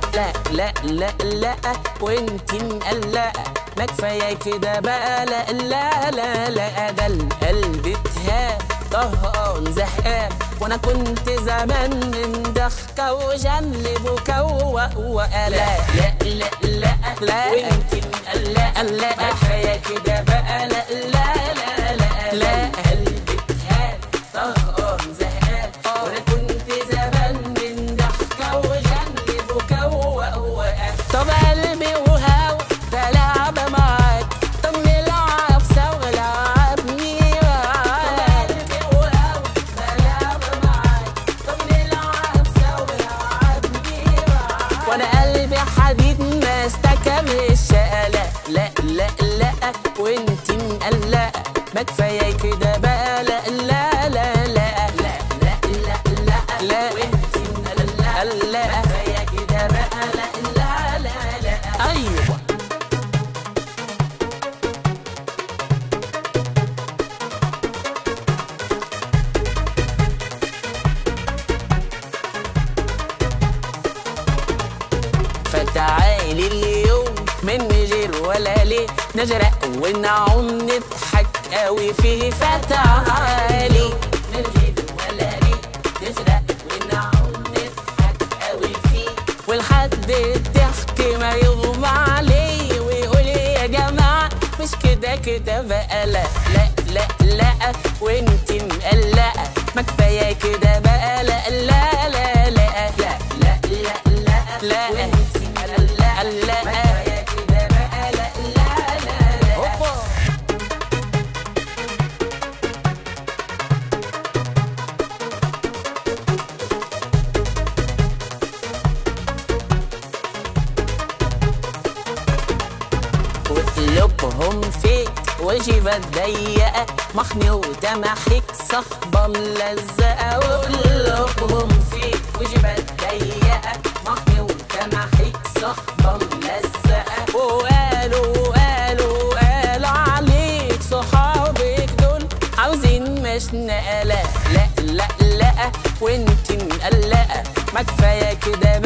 لا لا لا لا وانت مقلقة ما كفاية كده بقى لا لا لا لا ده القلب اتهاب طهقان زهقان وانا كنت زمان من ضحكة وجنب وكوق وقلا لا لا لا لا لا وانت مقلقة لا ما كفاية كده بقى لا لا لا لا لا قلبي اتهاب طهقان زهقان وانا كنت زمان من ضحكة وجنب وكوق وقلا طب قلبي وهوا ده لعبة معاك طب نلعب سوا لعبني معاك طب قلبي وهوا ده لعبة معاك طب نلعب سوا لعبني معاك وانا قلبي حديد ما استكملش لا لا لا لا وانت مقلقة ما كفاية كده بقى لا لا لا لا لا لا لا لا لا وانت مقلقة لا ما كفاية كده بقى لا لا لا لا ايوه فتعالي اليوم من غير ولا ليه نجرأ ونعوم نضحك قوي فيه فتعالي من غير ولا ليه نجرأ ونعوم نضحك قوي فيه والحد الضحك ما يغمى عليه ويقول يا جماعة مش كده كده بقى لا لا لا لا وانت مقلقة ما كفاية كده بقى لا لا لا لا لا لا لا لا لا وانت مقلقة لا ما كفاية كده بقى لا لا لا لا هوبا وقلوبهم فيك وجبة ضيقة محمي ودمعك صخبة ملزقة وقلوبهم فيك وجبة ضيقة محمي ودمعك صخبة ملزقة وقالوا وقالوا قالوا عليك صحابك دول عاوزين مش نقلة لا لا لا وانت مقلقة ما كفاية كده